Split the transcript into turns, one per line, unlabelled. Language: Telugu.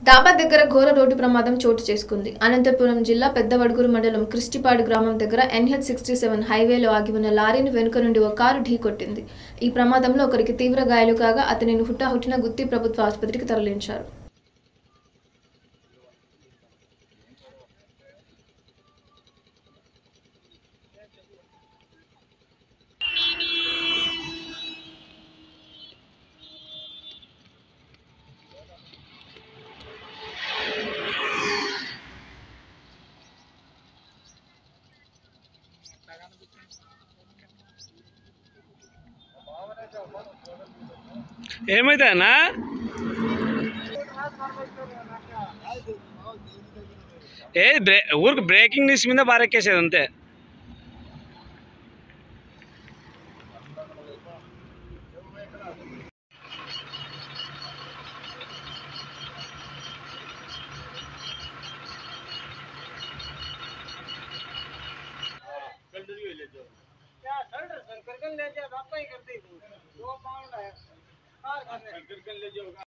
డాబా దగ్గర ఘోర రోడ్డు ప్రమాదం చోటు చేసుకుంది అనంతపురం జిల్లా పెద్దవడుగురు మండలం క్రిస్టిపాడు గ్రామం దగ్గర ఎన్హెచ్ సిక్స్టీ సెవెన్ హైవేలో ఆగి ఉన్న లారీని వెనుక నుండి ఒక కారు ఢీకొట్టింది ఈ ప్రమాదంలో ఒకరికి తీవ్ర గాయాలు కాగా అతనిని హుటాహుటిన గుత్తి ప్రభుత్వ ఆసుపత్రికి తరలించారు
ఏమైతే అన్నా ఏ బ్రే ఊరికి బ్రేకింగ్ న్యూస్ మీద బారెక్కేసేది అంతే
क्या ठंड सर करके ले जा रास्ता ही करते दो पाउंड है कार करने